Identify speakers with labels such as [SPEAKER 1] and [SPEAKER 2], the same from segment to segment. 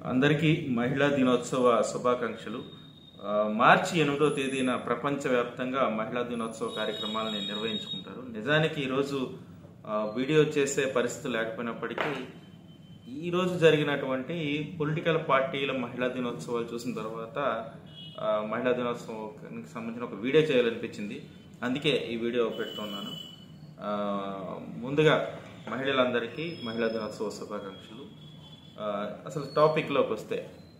[SPEAKER 1] అందరికీ మహిళా దినోత్సవ శుభాకాంక్షలు ఆ, మార్చి ఎనిమిదో తేదీన ప్రపంచవ్యాప్తంగా మహిళా దినోత్సవ కార్యక్రమాలను నిర్వహించుకుంటారు నిజానికి ఈరోజు ఆ, వీడియో చేసే పరిస్థితి లేకపోయినప్పటికీ ఈ రోజు జరిగినటువంటి పొలిటికల్ పార్టీల మహిళా దినోత్సవాలు చూసిన తర్వాత ఆ, మహిళా దినోత్సవానికి సంబంధించిన ఒక వీడియో చేయాలనిపించింది అందుకే ఈ వీడియో పెడుతున్నాను ఆ, ముందుగా మహిళలందరికీ మహిళా దినోత్సవ శుభాకాంక్షలు ఆ, అసలు టాపిక్లోకి వస్తే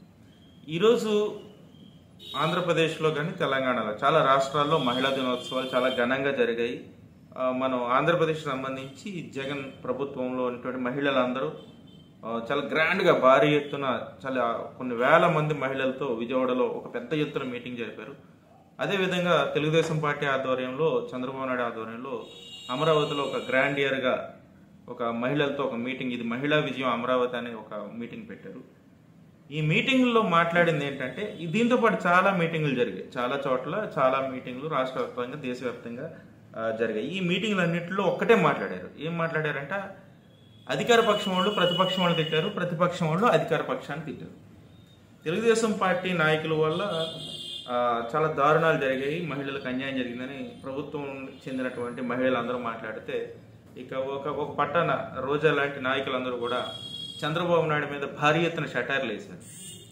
[SPEAKER 1] ఈరోజు ఆంధ్రప్రదేశ్లో కానీ తెలంగాణలో చాలా రాష్ట్రాల్లో మహిళా దినోత్సవాలు చాలా ఘనంగా జరిగాయి ఆ, మనం ఆంధ్రప్రదేశ్ సంబంధించి జగన్ ప్రభుత్వంలో ఉన్నటువంటి మహిళలందరూ ఆ, చాలా గ్రాండ్గా భారీ ఎత్తున చాలా కొన్ని వేల మంది మహిళలతో విజయవాడలో ఒక పెద్ద ఎత్తున మీటింగ్ జరిపారు అదేవిధంగా తెలుగుదేశం పార్టీ ఆధ్వర్యంలో చంద్రబాబు నాయుడు ఆధ్వర్యంలో అమరావతిలో ఒక గ్రాండ్ ఇయర్గా ఒక మహిళలతో ఒక మీటింగ్ ఇది మహిళా విజయం అమరావతి అనే ఒక మీటింగ్ పెట్టారు ఈ మీటింగుల్లో మాట్లాడింది ఏంటంటే ఈ దీంతో పాటు చాలా మీటింగులు జరిగాయి చాలా చోట్ల చాలా మీటింగులు రాష్ట్ర వ్యాప్తంగా దేశవ్యాప్తంగా ఆ, జరిగాయి ఈ మీటింగులన్నింటిలో ఒక్కటే మాట్లాడారు ఏం మాట్లాడారంట అధికార పక్షం వాళ్ళు ప్రతిపక్షం వాళ్ళు తిట్టారు ప్రతిపక్షం వాళ్ళు అధికార పక్షాన్ని తిట్టారు తెలుగుదేశం పార్టీ నాయకుల వల్ల ఆ, చాలా దారుణాలు జరిగాయి మహిళలకు అన్యాయం జరిగిందని ప్రభుత్వం చెందినటువంటి మహిళలందరూ మాట్లాడితే ఇక ఒక ఒక పట్టణ రోజా లాంటి నాయకులందరూ కూడా చంద్రబాబు నాయుడు మీద భారీ ఎత్తున షటార్లు వేశారు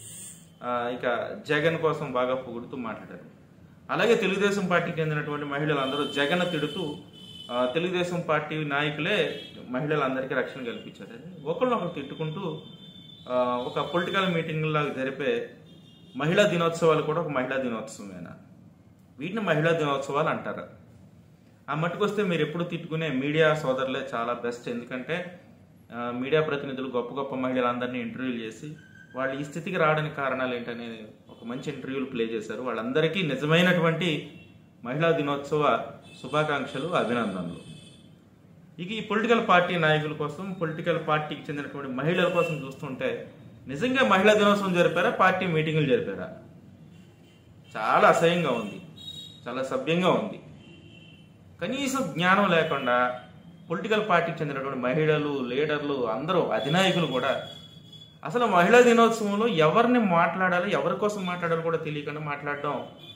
[SPEAKER 1] ఆ, ఇక జగన్ కోసం బాగా పొగుడుతూ మాట్లాడారు అలాగే తెలుగుదేశం పార్టీకి చెందినటువంటి మహిళలందరూ జగన్ తిడుతూ ఆ, తెలుగుదేశం పార్టీ నాయకులే మహిళలందరికీ రక్షణ కల్పించారు ఒకరినొకరు తిట్టుకుంటూ ఆ, ఒక పొలిటికల్ మీటింగ్ లాగా జరిపే మహిళా దినోత్సవాలు కూడా ఒక మహిళా దినోత్సవమేనా వీటిని మహిళా దినోత్సవాలు అంటారు ఆ మట్టుకొస్తే మీరు ఎప్పుడు తిట్టుకునే మీడియా సోదరులే చాలా బెస్ట్ ఎందుకంటే ఆ, మీడియా ప్రతినిధులు గొప్ప గొప్ప మహిళలందరినీ ఇంటర్వ్యూలు చేసి వాళ్ళు ఈ స్థితికి రావడానికి కారణాలు ఏంటనే ఒక మంచి ఇంటర్వ్యూలు ప్లే చేశారు వాళ్ళందరికీ నిజమైనటువంటి మహిళా దినోత్సవ శుభాకాంక్షలు అభినందనలు ఇక ఈ పొలిటికల్ పార్టీ నాయకుల కోసం పొలిటికల్ పార్టీకి చెందినటువంటి మహిళల కోసం చూస్తుంటే నిజంగా మహిళా దినోత్సవం జరిపారా పార్టీ మీటింగులు జరిపారా చాలా అసహ్యంగా ఉంది చాలా సభ్యంగా ఉంది కనీసం జ్ఞానం లేకుండా పొలిటికల్ పార్టీకి చెందినటువంటి మహిళలు లీడర్లు అందరూ అధినాయకులు కూడా అసలు మహిళా దినోత్సవంలో ఎవరిని మాట్లాడాలో ఎవరి కోసం మాట్లాడాలో కూడా తెలియకుండా మాట్లాడడం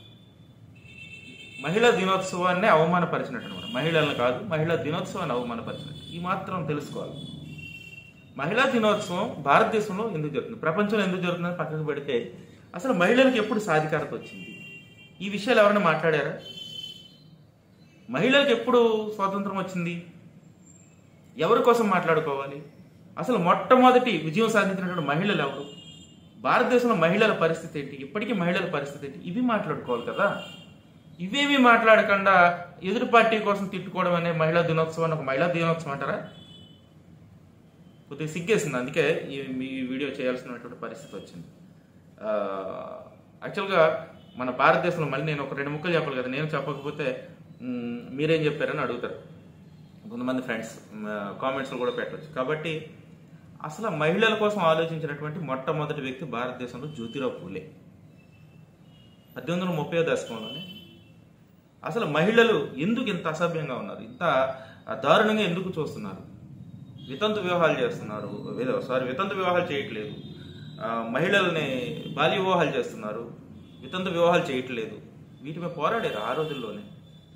[SPEAKER 1] మహిళా దినోత్సవాన్ని అవమానపరిచినట్టు అనమాట మహిళలను కాదు మహిళా దినోత్సవాన్ని అవమానపరిచినట్టు ఈ మాత్రం తెలుసుకోవాలి మహిళా దినోత్సవం భారతదేశంలో ఎందుకు జరుగుతుంది ప్రపంచంలో ఎందుకు జరుగుతుందని పక్కకు పెడితే అసలు మహిళలకు ఎప్పుడు సాధికారత వచ్చింది ఈ విషయాలు ఎవరైనా మాట్లాడారా మహిళలకు ఎప్పుడు స్వాతంత్రం వచ్చింది ఎవరి కోసం మాట్లాడుకోవాలి అసలు మొట్టమొదటి విజయం సాధించినటువంటి మహిళలు ఎవరు భారతదేశంలో మహిళల పరిస్థితి ఏంటి ఇప్పటికీ మహిళల పరిస్థితి ఏంటి ఇవి మాట్లాడుకోవాలి కదా ఇవేవి మాట్లాడకుండా ఎదురు పార్టీ కోసం తిట్టుకోవడం అనే మహిళా దినోత్సవాన్ని ఒక మహిళా దినోత్సవం అంటారా కొద్దిగా సిగ్గేసింది అందుకే ఈ మీ వీడియో చేయాల్సినటువంటి పరిస్థితి వచ్చింది ఆ, యాక్చువల్గా మన భారతదేశంలో మళ్ళీ నేను ఒక రెండు ముక్కలు చెప్పాలి కదా నేను చెప్పకపోతే మ్, మీరేం చెప్పారని అడుగుతారు కొంతమంది ఫ్రెండ్స్ కామెంట్స్లో కూడా పెట్టవచ్చు కాబట్టి అసలు మహిళల కోసం ఆలోచించినటువంటి మొట్టమొదటి వ్యక్తి భారతదేశంలో జ్యోతిరావు పూలే పద్దెనిమిది వందల ముప్పై దశకంలోనే అసలు మహిళలు ఎందుకు ఇంత అసభ్యంగా ఉన్నారు ఇంత దారుణంగా ఎందుకు చూస్తున్నారు వితంతు వివాహాలు చేస్తున్నారు విద- సారీ వితంతు వివాహాలు చేయట్లేదు ఆ, మహిళల్ని బాల్య వివాహాలు చేస్తున్నారు వితంతు వివాహాలు చేయట్లేదు వీటిపై పోరాడారు ఆ రోజుల్లోనే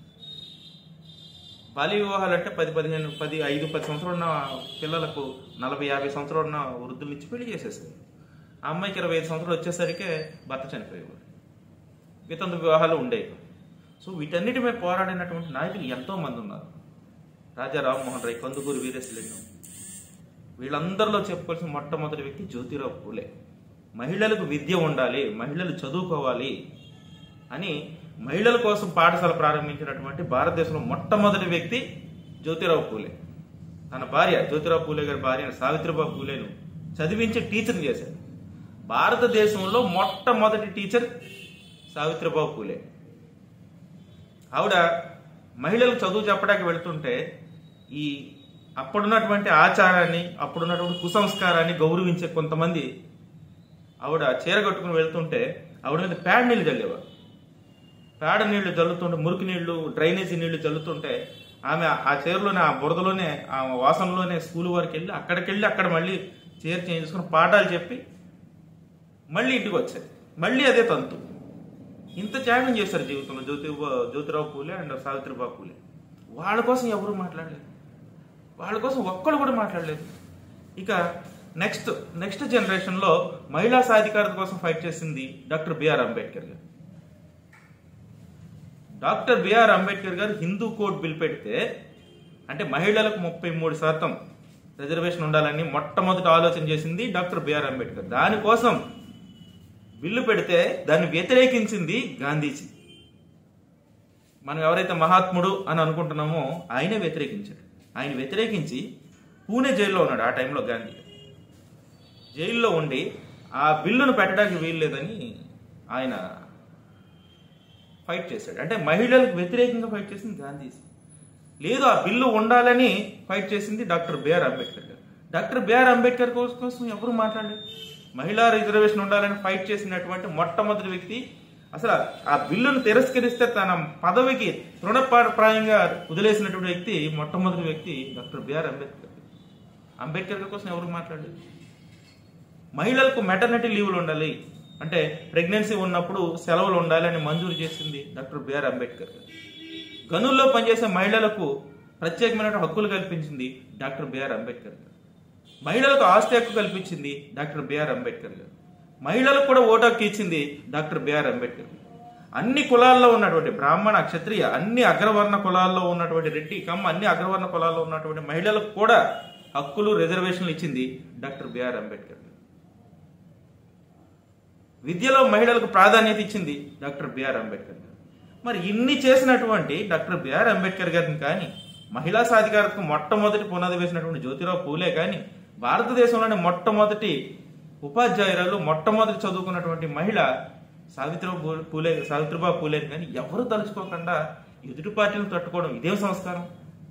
[SPEAKER 1] బాల్య వివాహాలు అంటే పది పదిహేను పది ఐదు పది సంవత్సరాలు ఉన్న పిల్లలకు నలభై యాభై సంవత్సరాలు ఉన్న వృద్ధులు ఇచ్చి పెళ్లి చేసేసారు ఆ అమ్మాయికి ఇరవై ఐదు సంవత్సరాలు వచ్చేసరికి భర్త చనిపోయేవారు వితంతు వివాహాలు ఉండేవి సో వీటన్నిటిపై పోరాడినటువంటి నాయకులు ఎంతో మంది ఉన్నారు రాజా రామ్మోహన్ రాయ్ కందుకూరి వీరేశలింగం వీళ్ళందరిలో చెప్పుకోవాల్సిన మొట్టమొదటి వ్యక్తి జ్యోతిరావు పూలే మహిళలకు విద్య ఉండాలి మహిళలు చదువుకోవాలి అని మహిళల కోసం పాఠశాల ప్రారంభించినటువంటి భారతదేశంలో మొట్టమొదటి వ్యక్తి జ్యోతిరావు పూలే తన భార్య జ్యోతిరావు పూలే గారి భార్య సావిత్రిబాబు పూలేను చదివించి టీచర్ చేశారు భారతదేశంలో మొట్టమొదటి టీచర్ సావిత్రిబాబు పూలే ఆవిడ మహిళలు చదువు చెప్పడానికి వెళ్తుంటే ఈ అప్పుడున్నటువంటి ఆచారాన్ని అప్పుడున్నటువంటి కుసంస్కారాన్ని గౌరవించే కొంతమంది ఆవిడ చీర కట్టుకుని వెళ్తుంటే ఆవిడ మీద పేడ నీళ్ళు చల్లేవారు పేడ నీళ్లు చల్లుతుంటే మురికి నీళ్లు డ్రైనేజీ నీళ్లు చల్లుతుంటే ఆమె ఆ చీరలోనే ఆ బురదలోనే ఆ వాసనలోనే స్కూల్ వరకు వెళ్ళి అక్కడికి వెళ్ళి అక్కడ మళ్ళీ చీర చేంజ్ చేసుకుని పాఠాలు చెప్పి మళ్ళీ ఇంటికి వచ్చారు మళ్ళీ అదే తంతు ఇంత త్యాగం చేశారు జీవితంలో జ్యోతి జ్యోతిరావు పూలే అండ్ సావిత్రిబాబు పూలే వాళ్ళ కోసం ఎవరు మాట్లాడలేదు వాళ్ళ కోసం ఒక్కడు కూడా మాట్లాడలేదు ఇక నెక్స్ట్ నెక్స్ట్ జనరేషన్లో మహిళా సాధికారత కోసం ఫైట్ చేసింది డాక్టర్ బిఆర్ అంబేద్కర్ గారు డాక్టర్ బిఆర్ అంబేద్కర్ గారు హిందూ కోడ్ బిల్ పెడితే అంటే మహిళలకు ముప్పై మూడు శాతం రిజర్వేషన్ ఉండాలని మొట్టమొదటి ఆలోచన చేసింది డాక్టర్ బిఆర్ అంబేద్కర్ దానికోసం బిల్లు పెడితే దాన్ని వ్యతిరేకించింది గాంధీజీ మనం ఎవరైతే మహాత్ముడు అని అనుకుంటున్నామో ఆయనే వ్యతిరేకించాడు ఆయన వ్యతిరేకించి పూణే జైల్లో ఉన్నాడు ఆ టైంలో గాంధీ జైల్లో ఉండి ఆ బిల్లును పెట్టడానికి వీలు లేదని ఆయన ఫైట్ చేశాడు అంటే మహిళలకు వ్యతిరేకంగా ఫైట్ చేసింది గాంధీజీ లేదు ఆ బిల్లు ఉండాలని ఫైట్ చేసింది డాక్టర్ బిఆర్ అంబేద్కర్ గారు డాక్టర్ బిఆర్ అంబేద్కర్ కోసం ఎవరు మాట్లాడలేదు మహిళా రిజర్వేషన్ ఉండాలని ఫైట్ చేసినటువంటి మొట్టమొదటి వ్యక్తి అసలు ఆ బిల్లును తిరస్కరిస్తే తన పదవికి తృణప్రాయంగా వదిలేసినటువంటి వ్యక్తి మొట్టమొదటి వ్యక్తి డాక్టర్ బిఆర్ అంబేద్కర్ అంబేద్కర్ గారి కోసం ఎవరు మాట్లాడలేదు మహిళలకు మెటర్నిటీ లీవ్లు ఉండాలి అంటే ప్రెగ్నెన్సీ ఉన్నప్పుడు సెలవులు ఉండాలని మంజూరు చేసింది డాక్టర్ బిఆర్ అంబేద్కర్ గారు గనుల్లో పనిచేసే మహిళలకు ప్రత్యేకమైన హక్కులు కల్పించింది డాక్టర్ బిఆర్ అంబేద్కర్ గారు మహిళలకు ఆస్తి హక్కు కల్పించింది డాక్టర్ బిఆర్ అంబేద్కర్ గారు మహిళలకు కూడా ఓటు హక్కు ఇచ్చింది డాక్టర్ బిఆర్ అంబేద్కర్ గారు అన్ని కులాల్లో ఉన్నటువంటి బ్రాహ్మణ క్షత్రియ అన్ని అగ్రవర్ణ కులాల్లో ఉన్నటువంటి రెడ్డి కమ్మ అన్ని అగ్రవర్ణ కులాల్లో ఉన్నటువంటి మహిళలకు కూడా హక్కులు రిజర్వేషన్లు ఇచ్చింది డాక్టర్ బిఆర్ అంబేద్కర్ గారు విద్యలో మహిళలకు ప్రాధాన్యత ఇచ్చింది డాక్టర్ బిఆర్ అంబేద్కర్ గారు మరి ఇన్ని చేసినటువంటి డాక్టర్ బిఆర్ అంబేద్కర్ గారిని కానీ మహిళా సాధికారతకు మొట్టమొదటి పునాది వేసినటువంటి జ్యోతిరావు పూలే కానీ భారతదేశంలోని మొట్టమొదటి ఉపాధ్యాయురాలు మొట్టమొదటి చదువుకున్నటువంటి మహిళ సావిత్రిబాబు పూలే సావిత్రిబాబు పూలేని కానీ ఎవరు తలుచుకోకుండా ఎదుటి పార్టీలను తట్టుకోవడం ఇదేం సంస్కారం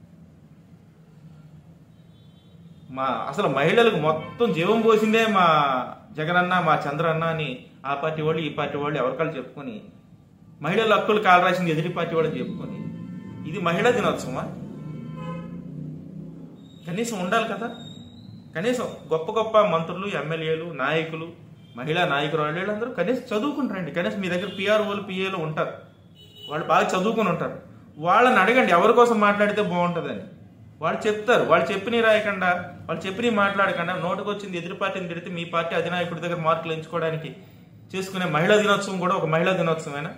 [SPEAKER 1] మా అసలు మహిళలకు మొత్తం జీవం పోసిందే మా జగనన్న మా చంద్రన్న అని ఆ పార్టీ వాళ్ళు ఈ పార్టీ వాళ్ళు ఎవరికాళ్ళు చెప్పుకొని మహిళల హక్కులు కాలు రాసింది ఎదుటి పార్టీ వాళ్ళు చెప్పుకొని ఇది మహిళా దినోత్సవమా కనీసం ఉండాలి కదా కనీసం గొప్ప గొప్ప మంత్రులు ఎమ్మెల్యేలు నాయకులు మహిళా నాయకురాలు వీళ్ళందరూ కనీసం చదువుకుంటారండి కనీసం మీ దగ్గర పిఆర్ఓలు పిఏలు ఉంటారు వాళ్ళు బాగా చదువుకుని ఉంటారు వాళ్ళని అడగండి ఎవరి కోసం మాట్లాడితే బాగుంటుందని వాళ్ళు చెప్తారు వాళ్ళు చెప్పినవి రాయకుండా వాళ్ళు చెప్పినవి మాట్లాడకుండా నోటుకు వచ్చింది ఎదురు పార్టీని తిడితే మీ పార్టీ అధినాయకుడి దగ్గర మార్కులు ఎంచుకోవడానికి చేసుకునే మహిళా దినోత్సవం కూడా ఒక మహిళా దినోత్సవమేనా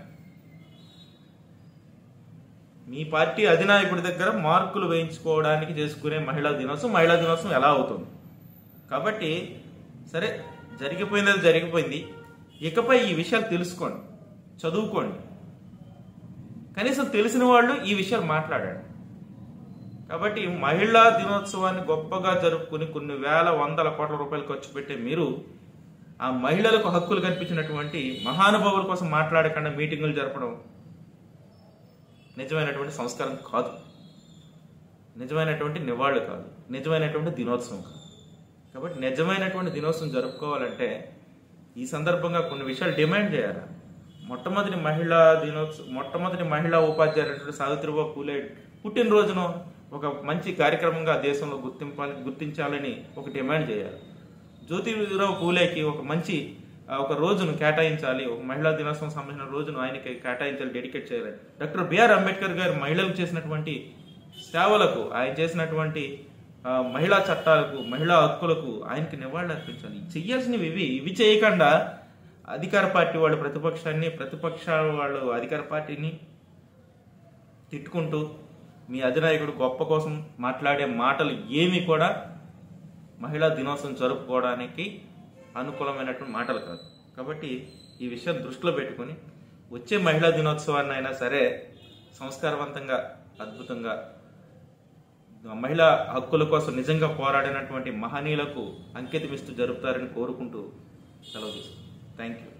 [SPEAKER 1] మీ పార్టీ అధినాయకుడి దగ్గర మార్కులు వేయించుకోవడానికి చేసుకునే మహిళా దినోత్సవం మహిళా దినోత్సవం ఎలా అవుతుంది కాబట్టి సరే జరిగిపోయింది అది జరిగిపోయింది ఇకపై ఈ విషయాలు తెలుసుకోండి చదువుకోండి కనీసం తెలిసిన వాళ్ళు ఈ విషయాలు మాట్లాడండి కాబట్టి మహిళా దినోత్సవాన్ని గొప్పగా జరుపుకుని కొన్ని వేల వందల కోట్ల రూపాయలు ఖర్చు పెట్టే మీరు ఆ మహిళలకు హక్కులు కల్పించినటువంటి మహానుభావుల కోసం మాట్లాడకుండా మీటింగులు జరపడం నిజమైనటువంటి సంస్కారం కాదు నిజమైనటువంటి నివాళులు కాదు నిజమైనటువంటి దినోత్సవం కాదు కాబట్టి నిజమైనటువంటి దినోత్సవం జరుపుకోవాలంటే ఈ సందర్భంగా కొన్ని విషయాలు డిమాండ్ చేయాలి మొట్టమొదటి మహిళా దినోత్సవం మొట్టమొదటి మహిళా ఉపాధ్యాయుడు సావిత్రిబాబు పూలే పుట్టినరోజును ఒక మంచి కార్యక్రమంగా దేశంలో గుర్తింపాలి గుర్తించాలని ఒక డిమాండ్ చేయాలి జ్యోతిరావు పూలేకి ఒక మంచి ఆ, ఒక రోజును కేటాయించాలి ఒక మహిళా దినోత్సవం సంబంధించిన రోజును ఆయనకి కేటాయించాలి డెడికేట్ చేయాలి డాక్టర్ బిఆర్ అంబేద్కర్ గారు మహిళలకు చేసినటువంటి సేవలకు ఆయన చేసినటువంటి ఆ, మహిళా చట్టాలకు మహిళా హక్కులకు ఆయనకి నివాళులు అర్పించాలి చెయ్యాల్సినవి ఇవి ఇవి చేయకుండా అధికార పార్టీ వాళ్ళు ప్రతిపక్షాన్ని ప్రతిపక్ష వాళ్ళు అధికార పార్టీని తిట్టుకుంటూ మీ అధినాయకుడు గొప్ప కోసం మాట్లాడే మాటలు ఏమి కూడా మహిళా దినోత్సవం జరుపుకోవడానికి అనుకూలమైనటువంటి మాటలు కాదు కాబట్టి ఈ విషయం దృష్టిలో పెట్టుకొని వచ్చే మహిళా దినోత్సవాన్ని అయినా సరే సంస్కారవంతంగా అద్భుతంగా మహిళా హక్కుల కోసం నిజంగా పోరాడినటువంటి మహనీయులకు అంకితమిస్తూ జరుపుతారని కోరుకుంటూ సెలవు తీసుకుంటాం థ్యాంక్ యూ